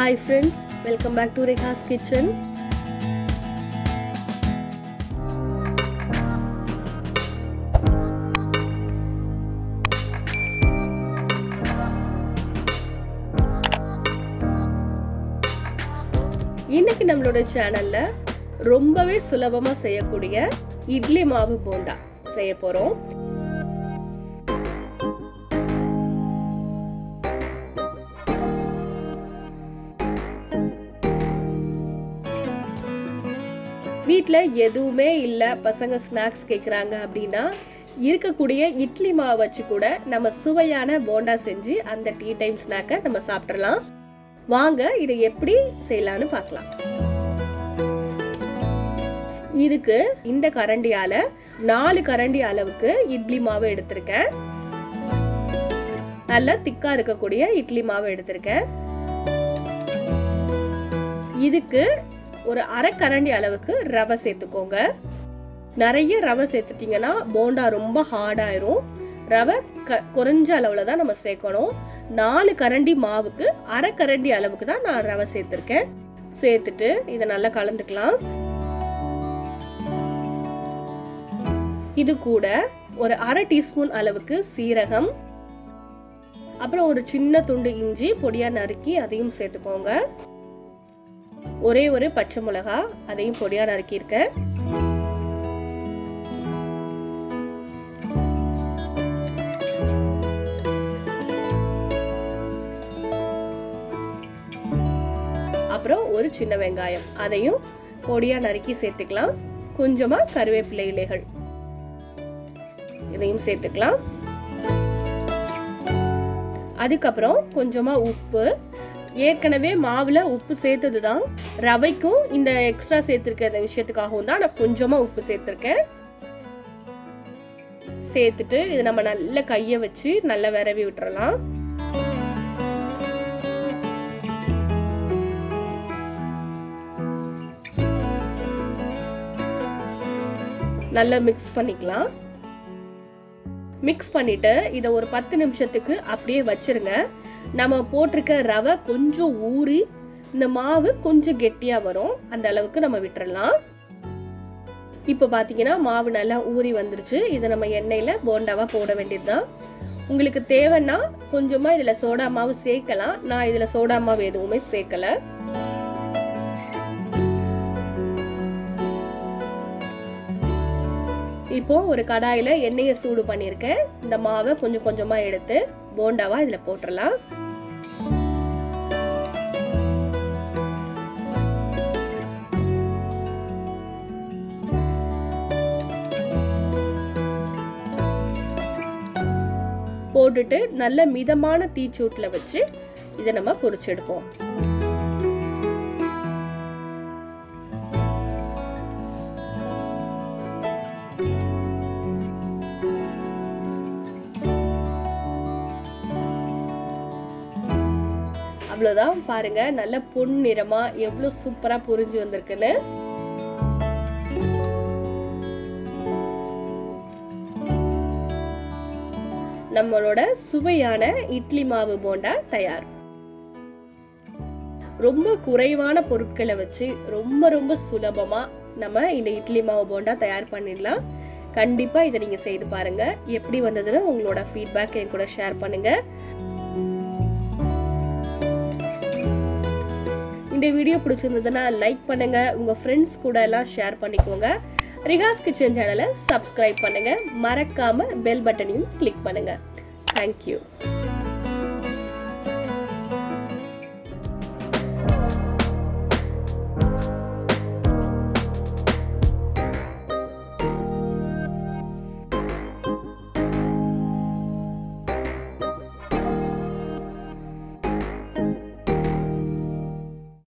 hi friends welcome back to Rekha's kitchen இன்னைக்கு நம்மளோட சேனல்ல ரொம்பவே சுலபமா செய்யக்கூடிய இட்லி மாவு போண்டா செய்ய போறோம் வீட்டில் எதுவுமே இல்லை பசங்க ஸ்நாக்ஸ் கேட்குறாங்க அப்படின்னா இருக்கக்கூடிய இட்லி மாவு வச்சு கூட நம்ம சுவையான போண்டா செஞ்சு அந்த டீ டைம் ஸ்நாக்கை நம்ம சாப்பிட்றலாம் வாங்க இதை எப்படி செய்யலான்னு பார்க்கலாம் இதுக்கு இந்த கரண்டியால நாலு கரண்டி அளவுக்கு இட்லி மாவு எடுத்திருக்கேன் நல்லா திக்கா இருக்கக்கூடிய இட்லி மாவு எடுத்திருக்கேன் இதுக்கு ஒரு அரை கரண்டி அளவுக்கு ரவை சேர்த்துக்கோங்க நிறைய ரவை சேர்த்துட்டிங்கன்னா போண்டா ரொம்ப ஹார்டாயிரும் ரவை க குறைஞ்ச அளவில் தான் நம்ம சேர்க்கணும் நாலு கரண்டி மாவுக்கு அரை கரண்டி அளவுக்கு தான் நான் ரவை சேர்த்துருக்கேன் சேர்த்துட்டு இதை நல்லா கலந்துக்கலாம் இது கூட ஒரு அரை டீஸ்பூன் அளவுக்கு சீரகம் அப்புறம் ஒரு சின்ன துண்டு இஞ்சி பொடியா நறுக்கி அதையும் சேர்த்துக்கோங்க ஒரே ஒரு பச்சை மிளகா அதையும் பொடியா நறுக்கியிருக்கேன் அப்புறம் ஒரு சின்ன வெங்காயம் அதையும் பொடியா நறுக்கி சேர்த்துக்கலாம் கொஞ்சமா கருவேப்பிலை இலைகள் இதையும் சேர்த்துக்கலாம் அதுக்கப்புறம் கொஞ்சமா உப்பு ஏற்கனவே மாவுல உப்பு சேர்த்தது தான் ரவைக்கும் இந்த எக்ஸ்ட்ரா சேர்த்துருக்க இந்த விஷயத்துக்காகவும் தான் நான் கொஞ்சமா உப்பு சேர்த்துருக்கேன் சேர்த்துட்டு இது நம்ம நல்ல கையை வச்சு நல்லா விரவி விட்டுறலாம் நல்லா மிக்ஸ் பண்ணிக்கலாம் மிக்ஸ் பண்ணிட்டு இதை ஒரு பத்து நிமிஷத்துக்கு அப்படியே வச்சிருங்க நம்ம போட்டிருக்க ரவை கொஞ்சம் ஊறி இந்த மாவு கொஞ்சம் கெட்டியாக வரும் அந்த அளவுக்கு நம்ம விட்டுறலாம் இப்போ பார்த்தீங்கன்னா மாவு நல்லா ஊறி வந்துருச்சு இதை நம்ம எண்ணெயில் போண்டாவாக போட வேண்டியது தான் உங்களுக்கு தேவைன்னா கொஞ்சமாக இதில் சோடா மாவு சேர்க்கலாம் நான் இதில் சோடா மாவு எதுவுமே சேர்க்கலை இப்போ ஒரு கடாயில் எண்ணெயை சூடு பண்ணியிருக்கேன் இந்த மாவை கொஞ்சம் கொஞ்சமாக எடுத்து போண்டாவா இதில் போட்டுடலாம் போட்டுட்டு நல்ல மிதமான தீச்சூட்டில் வச்சு இதை நம்ம பொரிச்செடுப்போம் அவ்வளோதான் பாருங்க நல்ல பொன் நிறமா எவ்வளோ சூப்பரா புரிஞ்சு வந்திருக்குன்னு நம்மளோட சுவையான இட்லி மாவு போண்டா தயார் ரொம்ப குறைவான பொருட்களை வச்சு ரொம்ப ரொம்ப சுலபமா நம்ம இந்த இட்லி மாவு போண்டா தயார் பண்ணிடலாம் கண்டிப்பா இதை நீங்க செய்து பாருங்க எப்படி வந்ததுன்னு உங்களோட ஃபீட்பேக் என் கூட ஷேர் பண்ணுங்க இந்த வீடியோ பிடிச்சிருந்ததுன்னா லைக் பண்ணுங்க உங்க ஃப்ரெண்ட்ஸ் கூட எல்லாம் ஷேர் பண்ணிக்கோங்க ரிகாஸ் கிச்சன் சேனலை சப்ஸ்கிரைப் பண்ணுங்க மறக்காம பெல் பட்டனையும் கிளிக் பண்ணுங்க தேங்க்யூ